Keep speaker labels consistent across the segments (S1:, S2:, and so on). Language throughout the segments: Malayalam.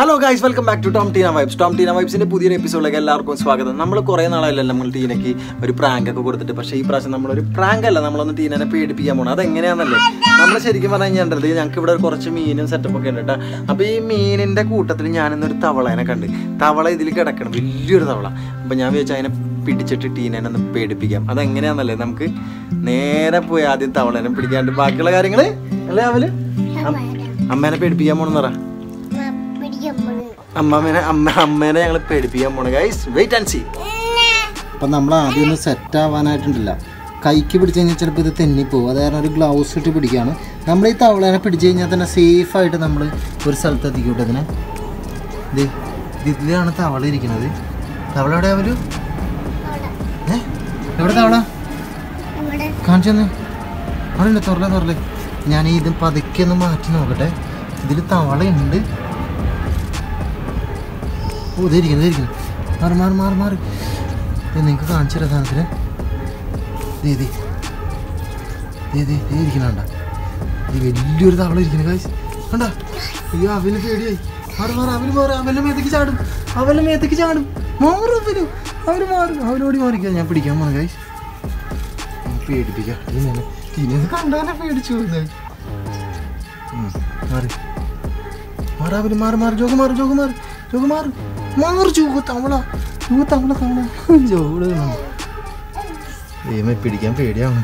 S1: Hello guys welcome back to Tom Tina vibes Tom Tina വൈബ്സിന്റെ പുതിയൊരു എപ്പിസോഡിലേക്ക് എല്ലാവർക്കും സ്വാഗതം നമ്മൾ കുറേ നാളായല്ലോ നമ്മൾ ടീനയ്ക്ക് ഒരു പ്രാങ്ക് ഒക്കെ കൊടുത്തിട്ട് പക്ഷേ ഈ പ്രാവശ്യം നമ്മളൊരു പ്രാങ്ക് അല്ല നമ്മളൊന്ന് ടീനനെ പേടിപ്പിക്കാൻ പോകണം അതെങ്ങനെയാണെന്നല്ലേ നമ്മൾ ശരിക്കും പറഞ്ഞു കഴിഞ്ഞാൽ ഞങ്ങൾക്ക് ഇവിടെ കുറച്ച് മീനും സെറ്റപ്പ് ഒക്കെ ഉണ്ട് കേട്ടോ അപ്പോൾ ഈ മീനിന്റെ കൂട്ടത്തിൽ ഞാനിന്നൊരു തവളേനെ കണ്ട് തവള ഇതിൽ കിടക്കണം വലിയൊരു തവള അപ്പോൾ ഞാൻ വിചാരിച്ചു അതിനെ പിടിച്ചിട്ട് ടീനനെ ഒന്ന് പേടിപ്പിക്കാം അതെങ്ങനെയാണെന്നല്ലേ നമുക്ക് നേരെ പോയി ആദ്യം തവളേനെ പിടിക്കാണ്ട് ബാക്കിയുള്ള കാര്യങ്ങൾ അല്ലേ അവല് അമ്മേനെ പേടിപ്പിക്കാൻ പോണെന്ന് പറ അമ്മമ്മേനെ അമ്മ അമ്മേനെ ഞങ്ങൾ പേടിപ്പിക്കാൻ പോണ ഗൈസ് വെയിറ്റ് ആൻഡ് സി
S2: അപ്പം നമ്മൾ ആദ്യം ഒന്ന് സെറ്റ് ആവാനായിട്ടുണ്ടല്ല കൈക്ക് പിടിച്ചു കഴിഞ്ഞാൽ ചിലപ്പോൾ ഇത് തെന്നിപ്പോവും അത് കാരണം ഒരു ഗ്ലൗസ് ഇട്ട് പിടിക്കുകയാണ് നമ്മൾ ഈ തവളേനെ പിടിച്ചു കഴിഞ്ഞാൽ തന്നെ സേഫായിട്ട് നമ്മൾ ഒരു സ്ഥലത്ത് എത്തിക്കൂട്ടെ ഇതിനെ ഇത് ഇതിലാണ് തവള ഇരിക്കുന്നത് തവള എവിടെ അവര് ഏ എവിടെ തവള കാണിച്ചു തന്നെ അവിടെ തുറലെ തുറലെ ഞാൻ ഇത് പതുക്കെ ഒന്ന് മാറ്റി നോക്കട്ടെ ഇതിൽ തവളയുണ്ട് ഓ ഇതായിരിക്കുന്നു ഇതായിരിക്കുന്നു മാറി മാറി മാറി മാറി ഇത് നിങ്ങൾക്ക് കാണിച്ചു തരാം സാധനത്തിന് ദേ ദേ ദേ ദേ ദേ ഇരിക്കണണ്ട ഇത് വലിയൊരു തവള ഇരിക്കുന്നു കാശ് കണ്ട അയ്യോ അവന് പേടിയായി മാറി മാറി അവന് മാറി അവൻ്റെ മേത്തേക്ക് ചാടും അവൻ്റെ മേത്തേക്ക് ചാടും മാറും അവന് അവന് മാറും അവനോടി മാറിക്കാം ഞാൻ പിടിക്കാൻ പോണ കാശ് പേടിപ്പിക്കാം ഇങ്ങനെ ഇനി കണ്ടാനെ പേടിച്ചു പോകുന്നത് മാറി മാറി അവന് മാറി മാറി ജോഗ് മാറി ജോഗ് മാറി ജോഗ് മാറി മാറി ജോഗ് തവള ജോഗ് തവള തവള ജോഗ് ദൈവമേ പിടിക്കാൻ പേടിയാണ്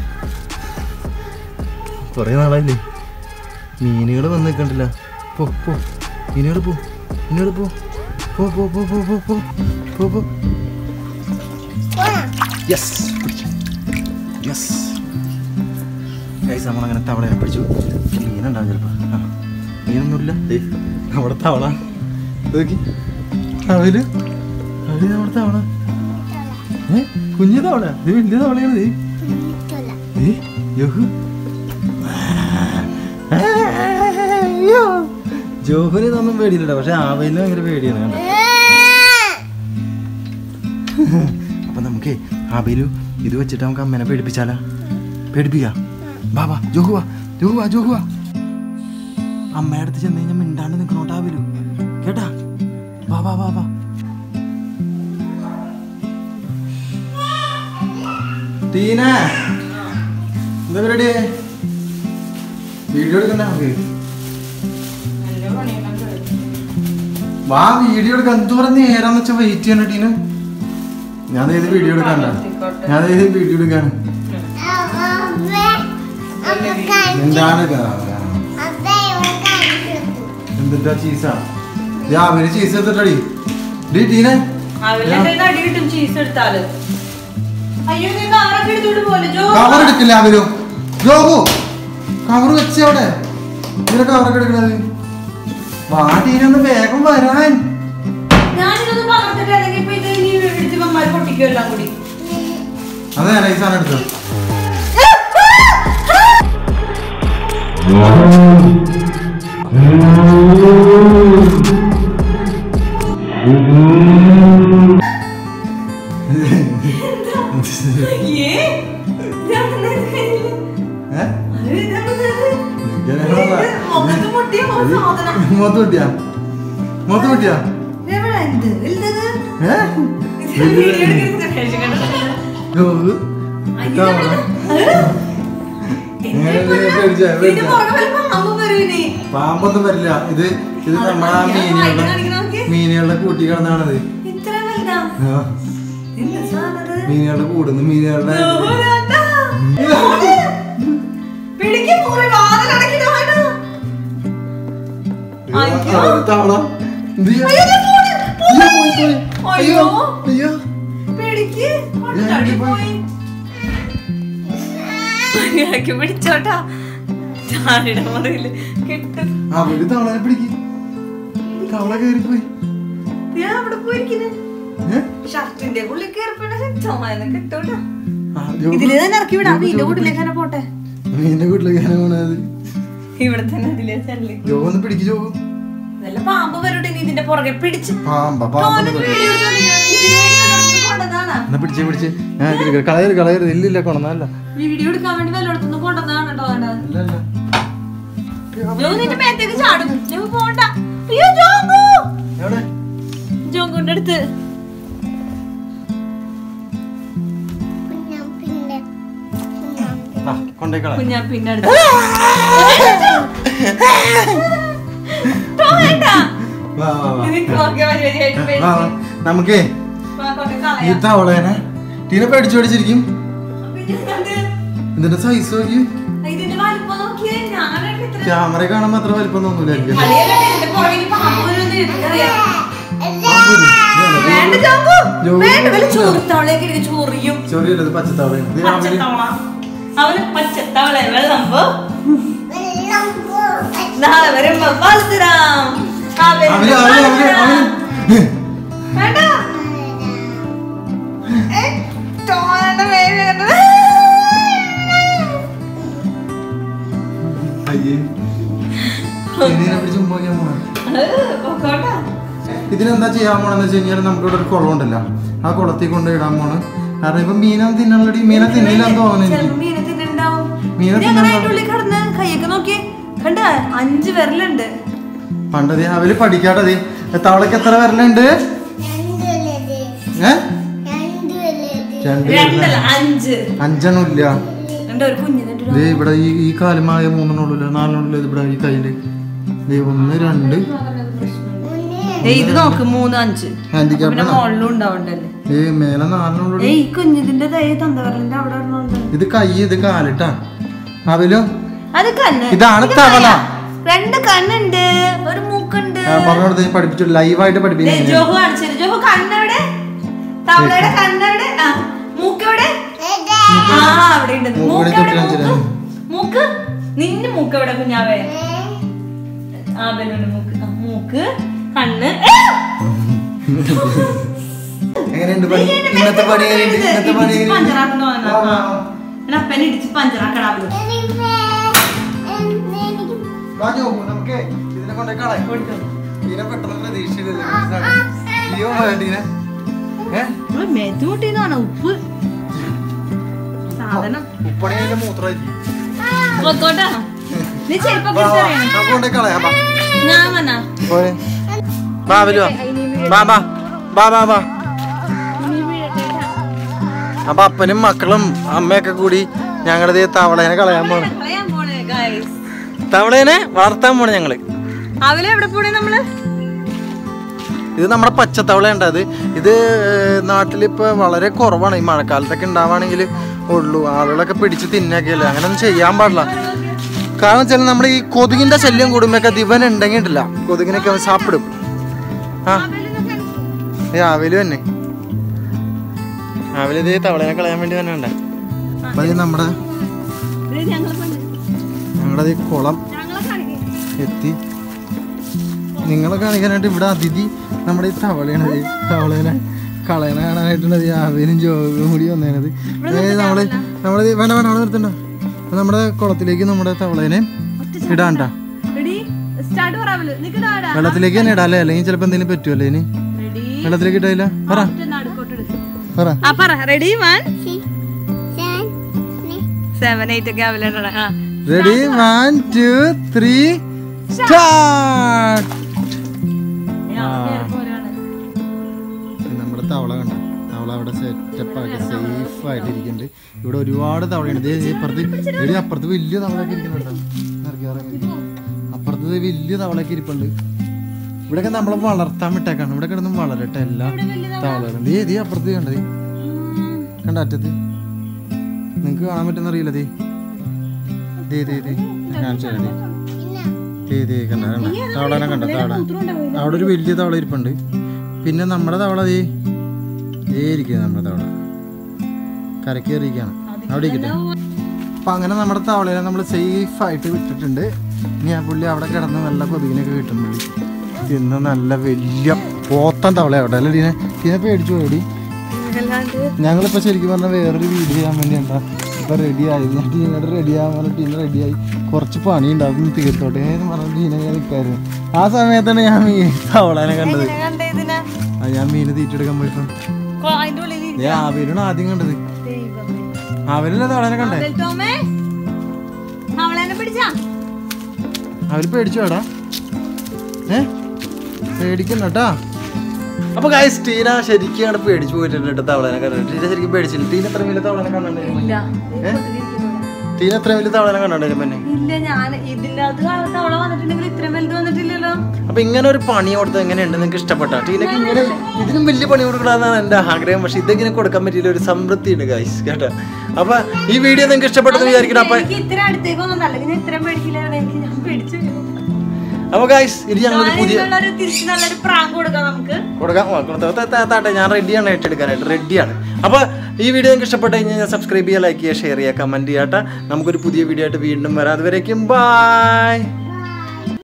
S2: കുറേ നാളായില്ലേ മീനുകൾ വന്ന് നിൽക്കണ്ടില്ല പോ പോ മീനുകൾ പോ മീനുകൾ പോ പോ പോ പോ പോ പോ പോ പോ പോ യെസ് പിടിച്ചു യെസ് ഗൈസ് നമ്മളങ്ങനെ തവളയെ പിടിച്ചു മീനുണ്ടാവും ചിലപ്പോൾ ആ മീനൊന്നുമില്ല ദേ നമ്മുടെ തവള നോക്കി അവര് അവര് നമ്മുടെ തവള ഏ കുഞ്ഞു തവള ഇത് വലിയ തവളയാണ് ദേ ദേ യോഹു അയ്യോ. ജോഹുന് ഇതൊന്നും പേടിയില്ല പക്ഷെ ആവയില് ഭയങ്കര പേടിയാണ് കണ്ടോ അപ്പൊ നമുക്ക് ആബയിലു ഇത് വെച്ചിട്ട് നമുക്ക് അമ്മേനെ പേടിപ്പിച്ചാലാ പേടിപ്പിക്കാം വാ വാ ജോഹു വാ ജോഹു വാ ജോഹു വാ അമ്മയുടെ അടുത്ത് ചെന്ന് കഴിഞ്ഞാൽ മിണ്ടാണ്ട് നിൽക്കണോട്ടാ വരൂ കേട്ടാ വാ വാ വാ വാ ടീന എന്താ പരിപാടി വീഡിയോ എടുക്കണ്ട നമുക്ക് വാ വീഡിയോ എടുക്കാൻ എന്ത് പറഞ്ഞ നേരാന്ന് വെച്ചാ വെയിറ്റ് ചെയ്യണ ടീന ഞാൻ ഏത് വീഡിയോ എടുക്കാണ്ട ഞാൻ ഏത് വീഡിയോ എടുക്കാൻ എന്താണ് എന്തിട്ടാ ചീസാ രാവിലെ ചീസ് എടുത്തിട്ടടി ഡീ ടീനെ
S3: അവരുടെ അടി കിട്ടും ചീസ് എടുത്താല് അയ്യോ നീ കാറൊക്കെ എടുത്തോണ്ട് പോലെ ജോ
S2: കവർ എടുക്കില്ല അവരും ജോബു കവർ വെച്ച് അവിടെ ഇതിനെ കവറൊക്കെ എടുക്കണത് വാടീനൊന്ന് വേഗം വരാൻ
S3: ഞാനിതൊന്നും പകർത്തിട്ട് അല്ലെങ്കിൽ ഇപ്പൊ ഇത് നീ എടുത്ത് മമ്മാര് പൊട്ടിക്കും എല്ലാം കൂടി
S2: അതെ ഈ സാധനം എടുത്തോ
S3: ഏ ഇതെന്താ ഇത്?
S2: ഏ?
S3: അത് ഇതെന്താ ഇത്?
S2: ഇങ്ങനെ
S3: ഇത് മുഖത്ത് മുട്ടിയ ഒരു സാധനം.
S2: മൊത്തം കിട്ടിയാ മൊത്തം കിട്ടിയാ
S3: ഇതെവിടെ? എന്ത്? വലുതത്?
S2: ഏ?
S3: ഇത് വീഡിയോ എടുക്കുന്ന ശേഷം കണ്ടോ?
S2: ജോബ്
S3: അയ്യോ,
S2: ഇതാവണം.
S3: അത്
S2: ഇങ്ങനെ
S3: എന്റെ
S2: ഇതിനെ പേടിച്ചാ,
S3: ഇതിന്റെ
S2: പേടിച്ചാ.
S3: പുറകെ വരുമ്പോ പാമ്പ് വരും ഇനി.
S2: പാമ്പൊന്നും വരില്ല ഇത് ഇത്
S3: അത്
S2: നമ്മളാ
S3: കാണിക്കണം,
S2: മീനുകളുടെ
S3: കാണിക്കണം നമുക്ക്.
S2: മീനുകളുടെ കൂട്ടി കിടന്നാണത്
S3: ഇത്ര വലുതാ?
S2: ആ.
S3: എന്ത് സാധനം ഇത്?
S2: മീനുകളുടെ കൂടുന്നു മീനുകളുടെ
S3: ദൂരത്താ. പിടിക്ക് മുറി വാതിലടക്കിട്ട് വേണ്ട. അയ്യോ.
S2: ആ, ഒരു തവള എന്ത് ചെയ്യാ?
S3: അയ്യോ, ദേ പോണ്, പോണ്.
S2: അയ്യോ, പോയി, പോയി.
S3: അയ്യോ.
S2: അയ്യോ
S3: പിടിക്ക്. കൊണ്ട്
S2: ഞാൻ
S3: തടി
S2: പോയി.
S3: പോയി. മര്യാദയ്ക്ക് പിടിച്ചോട്ടാ ചാടിയുടെ മുറിയില് കിട്ടും
S2: അവര് തവളനെ പിടിക്കും തവള കയറിപ്പോയി
S3: ഞാൻ അവിടെ പോയിരിക്കുന്നെ
S2: ഏ?
S3: ഷർട്ടിന്റെ ഉള്ളിൽ കയറിപ്പോണ ചുമന്ന് കിട്ടൂട്ടാ
S2: ആ, ജോബ്
S3: ഇതില് തന്നെ ഇറക്കി വിടാം
S2: ജോബ്
S3: വീടിന്റെ
S2: ജോബ്
S3: കൂട്ടിലേക്ക് തന്നെ പോട്ടെ
S2: മീനിന്റെ വീട്ടിലേക്ക് ഞാൻ പോണത്
S3: ഇവിടെ തന്നെ അതിലേ ചെല്ലി
S2: ജോബ് ഒന്ന് പിടിക്ക് ജോബ്
S3: നല്ല പാമ്പ് വരട്ടെ നീ ഇതിന്റെ പുറകെ പിടിച്ച്
S2: പാമ്പ
S3: തോനെ
S2: പാമ്പ്
S3: വീഡിയോ എടുത്തോണ്ട് ഇതിലേ വല്ലയിടത്തുനിന്ന് കൊണ്ടുവന്നതാണാ?
S2: എന്നാ പിടിച്ചേ പിടിച്ചേ ഞാൻ ഇതിലേക്ക് കളയരുത് കളയരുത് ഇല്ലില്ല കൊണന്നല്ല
S3: വീഡിയോ എടുക്കാൻ വേണ്ടി വല്ലയിടത്തുനിന്ന് കൊണ്ടുവന്നതാണ് കേട്ടോ വേണ്ടത്
S2: ഇല്ല ഇല്ല
S3: ജോ നിന്റെ മേത്തേക്ക് ചാടും ജോ പോണ്ട അയ്യോ ജോബു
S1: എവിടെ
S3: ജോങ്കുന്റെ അടുത്ത്
S1: ആ കൊണ്ടേക്കളെ
S3: കുഞ്ഞാപ്പിന്റെ അടുത്ത് പോ, വേണ്ട.
S1: വാ വാ വാ
S3: നിനക്ക് നോക്കിയാ മതി, വരിയായിട്ട്
S1: വാ,
S3: പേടിച്ച്.
S1: വാ. നമുക്കേ
S3: വാ, കൊണ്ട്
S1: ഈ
S3: കളയാം.
S1: തവളേനെ ടീനെ പേടിച്ചു പേടിച്ചിരിക്കും
S3: പിന്നെ എന്ത്?
S1: ഇതിന്റെ സൈസ് നോക്കി
S3: ഇതിന്റെ വലിപ്പം നോക്കിയേ ഞാനൊക്കെ ഇത്ര
S1: ക്യാമറ കാണുമ്പോ അത്ര വലിപ്പം തോന്നൂലായിരിക്കും
S3: കളിയല്ലേ ഇതിന്റെ പുറകിൽ പാമ്പ് വരുമെന്ന് എനിക്കറിയാം.
S1: പാമ്പ് വരും.
S3: വേണ്ട ജോങ്കു.
S1: ജോങ്കു.
S3: വേണ്ട, വല്ല ചോറിത്തവളയൊക്കെ ഇരിക്കും, ചൊറിയും.
S1: ചെറിയത് പച്ചത്തവള ഇത് രാവിലെ
S3: പച്ചത്തവള. അവന് പച്ചത്തവള വെള്ളം പോ നാളെ വരുമ്പോ പാൽത്തരാം ആ, വരുമ്പോ
S1: അവര് അവര് അവര്
S3: പാൽത്തരാം.
S1: അവര്
S3: വേണ്ട ഏ, തോന്നണ്ട, വേണ്ട.
S1: അയ്യേ ഇതിനെ പിടിച്ച് ഉമ്മ വയ്ക്കാൻ പോണെ.
S3: ഏ, പൊക്കോട്ടെ.
S1: ഇതിനെന്താ ചെയ്യാൻ പോണെന്ന് വെച്ച് കഴിഞ്ഞാൽ നമുക്ക് ഇവിടെ ഒരു കുളം ഉണ്ടല്ലോ ആ കുളത്തിൽ കൊണ്ട് ഇടാൻ പോണ് കാരണം ഇപ്പൊ മീനൊന്നും തിന്നണല്ലടി മീനെ തിന്നില്ലാന്ന് തോന്നുന്നു എനിക്ക്
S3: ചിലപ്പോ മീനെ തിന്നുണ്ടാവും.
S1: മീനെ
S3: ഇത് എങ്ങനെ
S1: തിന്നുണ്ടാവും.
S3: അതിന്റെ ഉള്ളിൽ കിടന്ന് കൈയൊക്കെ നോക്കി കണ്ട അഞ്ച് വിരലുണ്ട്
S1: പണ്ടത് അവര് പഠിക്കാട്ടത് തവളക്ക് എത്ര വരലുണ്ട് ഏ രണ്ട്
S3: രണ്ടല്ല അഞ്ച്
S1: അഞ്ചെണ്ണം ഇല്ല
S3: രണ്ട് ഒരു കുഞ്ഞിനുണ്ട്
S1: ദേ ഇവിടെ ഈ ഈ കാലുമായ മൂന്നെണ്ണുള്ളൂ നാലെണ്ണുള്ളൂ ഇത് ഇവിടെ ഈ കയ്യില് ദേ ഒന്ന് രണ്ട്
S3: ഏയ് ഇത് നോക്ക് മൂന്ന് അഞ്ച്
S1: ഹാൻഡിക്യാപ്പ്
S3: പിന്നെ മുകളിലും ഉണ്ടാവണ്ടല്ലേ
S1: ഏ മേലെ നാലെണ്ണുള്ളൂ
S3: ഏയ് ഈ കുഞ്ഞിതിന്റെ ദയ തന്തവരലിന്റെ അവിടെ ഒരെണ്ണമുണ്ട്.
S1: ഇത് കൈ ഇത് കാലിട്ടാ അവലോ
S3: അത് കണ്ണ്
S1: ഇതാണ്
S3: ഇത്
S1: തവള.
S3: കണ്ണാ. രണ്ട് കണ്ണുണ്ട് ഒരു മൂക്കുണ്ട്
S1: പറഞ്ഞോടത്ത് പഠിപ്പിച്ചു ലൈവായിട്ട്
S3: ദേ,
S1: പഠിപ്പിക്കുന്നു
S3: ജോഹു കാണിച്ചു ജോഹു കണ്ണെവിടെ തവളയുടെ കണ്ണെവിടെ ആ മൂക്കെവിടെ ആ അവിടെ ഉണ്ട്
S1: മൂക്ക്
S3: മൂക്ക്
S1: ഇവിടെ
S3: എവിടെ?
S1: തൊട്ട് കാണിച്ചു
S3: മൂക്ക്? മൂക്ക് നിന്റെ മൂക്ക് എവിടെ കുഞ്ഞാവേ ആ ബലൂണ്ട് മൂക്ക് ആ, മൂക്ക് കണ്ണ് ഏ!
S1: എങ്ങനെയുണ്ട് പണി ഇന്നത്തെ പണി എങ്ങനെയുണ്ട് ഇന്നത്തെ പണി
S3: ഇടിച്ച്
S1: എങ്ങനെയുണ്ട്?
S3: പഞ്ചറാക്കണോ എന്നാ?
S1: ആ, ആ,
S3: ആ. എന്നാ അപ്പനെ ഇടിച്ച് പഞ്ചറാക്കണാവല്ലോ
S1: വാ ജോബു, നമുക്കേ ഇതിനെ കൊണ്ടേ കളയാം. ഇതിനെ പെട്ടെന്ന് പ്രതീക്ഷിച്ചില്ലല്ലോ. അയ്യോ, വേണ്ടീനെ. ഏ?
S3: മെതുകൂട്ടിന്നാണ് ഉപ്പ് സാധനം
S1: ഉപ്പണി അതിന്റെ മൂത്രമായിരിക്കും.
S3: പൊക്കോട്ടാ നീ ചെരുപ്പൊക്കെ
S1: വാ, വാ,
S3: ഇട്ടറിയണം
S1: നമുക്ക് കൊണ്ടേ കളയാം, വാ.
S3: ഞാൻ വന്നാ
S1: പോരെ. വാ, അവല് വാ. വാ, വാ. വാ, വാ, വാ. അപ്പൊ അപ്പനും മക്കളും അമ്മയൊക്കെ കൂടി ഞങ്ങളുടെ ഈ തവളേനെ കളയാൻ പോണ്
S3: കളയാൻ പോണേ ഗൈസ്
S1: തവളേനെ വളർത്താൻ പോണ് ഞങ്ങള്
S3: അവലെ എവിടെ പോണേ നമ്മള്
S1: ഇത് നമ്മുടെ പച്ചത്തവള ഉണ്ട് അത് ഇത് നാട്ടിലിപ്പോൾ വളരെ കുറവാണ് ഈ മഴക്കാലത്തൊക്കെ ഉണ്ടാവുകയാണെങ്കിൽ ഉള്ളൂ ആളുകളൊക്കെ പിടിച്ച് തിന്നൊക്കെയല്ലേ അങ്ങനെയൊന്നും ചെയ്യാൻ പാടില്ല കാരണം വെച്ചാൽ നമ്മുടെ ഈ കൊതുകിന്റെ ശല്യം കൂടുമ്പോഴൊക്കെ ദിവൻ ഉണ്ടെങ്കിട്ടില്ല കൊതുകിനൊക്കെ അവൻ സാപ്പിടും ആ രാവിലെ തന്നെ രാവിലെ ഇത് തവളനെ കളയാൻ വേണ്ടി തന്നെ ഉണ്ട് അപ്പൊ ഇത് നമ്മുടെ
S3: ഞങ്ങളെ പണ്ട്
S1: ഞങ്ങളുടെ ഈ കുളം
S3: ഞങ്ങളെ കാണിക്കേ
S1: എത്തി നിങ്ങളെ കാണിക്കാനായിട്ട് ഇവിടെ അതിഥി നമ്മുടെ ഈ തവളയാണ് ഈ തവളേനെ കളയണ കാണാനായിട്ടുണ്ട് ഈ ആവേനും ജോഗും കൂടി വന്നേനത് അതായത് നമ്മള് നമ്മള് ഇത് വേണ്ട വേണ്ട അവിടെ നിർത്തണ്ട അപ്പൊ നമ്മുടെ കുളത്തിലേക്ക് നമ്മുടെ തവളേനെ ഇടാണ്ട
S3: റെഡി സ്റ്റാർട്ട് പറയാമല്ലോ നിക്കടാടാ
S1: വെള്ളത്തിലേക്ക് തന്നെ ഇടാല്ലേ അല്ലെങ്കിൽ ചിലപ്പോ എന്തെങ്കിലും പറ്റുമല്ലേ ഇനി
S3: റെഡി
S1: വെള്ളത്തിലേക്ക് ഇടായില്ല പറ
S3: നടുക്കോട്ട്
S1: പറ
S3: ആ പറ റെഡി വൺ സെവൻ എയ്റ്റ് ഒക്കെ അവലുണ്ട് ആ
S1: ready one two three start നമ്മുടെ തവള കണ്ട തവള അവിടെ സെറ്റപ്പ് ആക്കി സേഫ് ആയിട്ട് ഇരിക്കുന്നുണ്ട് ഇവിടെ ഒരുപാട് തവളയുണ്ട് ദേ, ദേ ഇപ്പുറത്ത് എടി അപ്പുറത്ത് വലിയ തവളയൊക്കെ ഇരിക്കുന്നുണ്ടോ ഇറക്കി ഇറങ്ങി. അപ്പുറത്ത് ദേ വലിയ തവളയൊക്കെ ഇരിപ്പുണ്ട് ഇവിടെയൊക്കെ നമ്മളെ വളർത്താൻ വിട്ടേക്കാണ് ഇവിടെ കിടന്നും വളരട്ടെ എല്ലാ തവളകളും ദേ ദേ അപ്പുറത്ത് കണ്ടത് കണ്ട അറ്റത്ത് നിങ്ങക്ക് കാണാൻ പറ്റുന്ന അറിയില്ല ദേ ദേ ദേ ദേ ഞാൻ കാണിച്ചു തരാം ദേ. ദേ ദേ കണ്ട കണ്ട തവളനെ കണ്ട തവള അവിടെ ഒരു വലിയ തവള ഇരിപ്പുണ്ട് പിന്നെ നമ്മുടെ തവള ദേ ദേ ഇരിക്കുക നമ്മുടെ തവള കരക്കേറിയിരിക്കുകയാണ് അവിടെ ഇരിക്കട്ടെ അപ്പം അങ്ങനെ നമ്മുടെ തവളയെ നമ്മൾ സേഫ് ആയിട്ട് വിട്ടിട്ടുണ്ട് ഇനി ആ പുള്ളി അവിടെ കിടന്ന് നല്ല കൊതുകിനൊക്കെ കിട്ടും പുള്ളി തിന്ന് നല്ല വലിയ പോത്തൻ തവള അവിടെ അല്ലേ ടീനെ ടീനെ പേടിച്ചു പോയി ഞങ്ങളിപ്പോ ശരിക്കും പറഞ്ഞാൽ വേറൊരു വീഡിയോ ചെയ്യാൻ വേണ്ടി എന്താ ഇപ്പൊ റെഡി ആയി ഞാൻ ടീനോട് റെഡി ആവാൻ പറഞ്ഞ ടീന റെഡി ആയി കുറച്ച് പണി ഉണ്ടാവും തീർത്തോട്ടെ എന്ന് പറഞ്ഞ ടീന ഞാൻ നിൽക്കായിരുന്നു ആ സമയത്താണ് ഞാൻ മീൻ തവളനെ കണ്ടത്
S3: കണ്ടേ ഇതിനെ
S1: ആ ഞാൻ മീന് തീറ്റെടുക്കാൻ പോയപ്പോ
S3: കൊ- അതിന്റെ ഉള്ളിൽ
S1: ഞാൻ ആവേരാണ് ആദ്യം കണ്ടത്
S3: ദൈവമേ
S1: അവരല്ലേ തവളനെ കണ്ടേ
S3: അബൽ ടോമേ അവളെന്നെ പിടിച്ചാ
S1: അവര് പേടിച്ചു വേടാ ഏ
S2: പേടിക്കണ്ട കേട്ടാ
S1: അപ്പൊ ഗൈസ് ടീന ശരിക്കും അവിടെ പേടിച്ചു പോയിട്ടുണ്ട് കേട്ടോ തവളനെ കണ്ടിട്ട് ടീന ശരിക്കും പേടിച്ചില്ല ടീന എത്ര വലിയ തവളനെ കണ്ടിട്ടുണ്ടായിരുന്നു
S3: ഇല്ല
S1: ടീന എത്ര വലിയ തവളനെ കണ്ടിട്ടുണ്ടായിരുന്നു പിന്നെ
S3: ഇല്ല ഞാൻ ഇതിന്റെ അകത്ത് തവള വന്നിട്ടുണ്ടെങ്കിൽ ഇത്രയും വലുത് വന്നിട്ടില്ലല്ലോ
S1: അപ്പൊ ഇങ്ങനെ ഒരു പണി കൊടുത്തത് എങ്ങനെയുണ്ട് നിങ്ങൾക്ക് ഇഷ്ടപ്പെട്ട ടീനക്ക് ഇങ്ങനെ ഇതിനും വലിയ പണി കൊടുക്കണമെന്നാണ് എന്റെ ആഗ്രഹം പക്ഷെ ഇതെങ്ങനെ കൊടുക്കാൻ പറ്റിയില്ല ഒരു സംതൃപ്തി ഉണ്ട് ഗൈസ് കേട്ടോ അപ്പൊ ഈ വീഡിയോ നിങ്ങൾക്ക് ഇഷ്ടപ്പെട്ടെന്ന് വിചാരിക്കണം അപ്പൊ
S3: എനിക്ക് ഇത്ര അടുത്തേക്ക് ഒന്നും അല്ലെങ്കിൽ ഞാൻ ഇത്രയും പേടിക്കില്ലായിരുന്നു എനിക്ക് ഞാൻ പേടിച്ചു
S1: അപ്പൊ ഗൈസ് ഇത് ഞങ്ങളൊരു പുതിയ
S3: ഒരു തിരിച്ച് നല്ലൊരു പ്രാങ്ക് കൊടുക്കാം നമുക്ക്
S1: കൊടുക്കാം ആ, കൊടുത്തോ. ത- ത- താട്ടെ ഞാൻ റെഡിയാണ് ഏറ്റെടുക്കാനായിട്ട് റെഡിയാണ് അപ്പൊ ഈ വീഡിയോ നിങ്ങൾക്ക് ഇഷ്ടപ്പെട്ട് കഴിഞ്ഞാൽ സബ്സ്ക്രൈബ് ചെയ്യുക ലൈക്ക് ചെയ്യുക ഷെയർ ചെയ്യുക കമന്റ് ചെയ്യാട്ടെ നമുക്കൊരു പുതിയ വീഡിയോ ആയിട്ട് വീണ്ടും വരാം അതുവരേക്കും ബൈ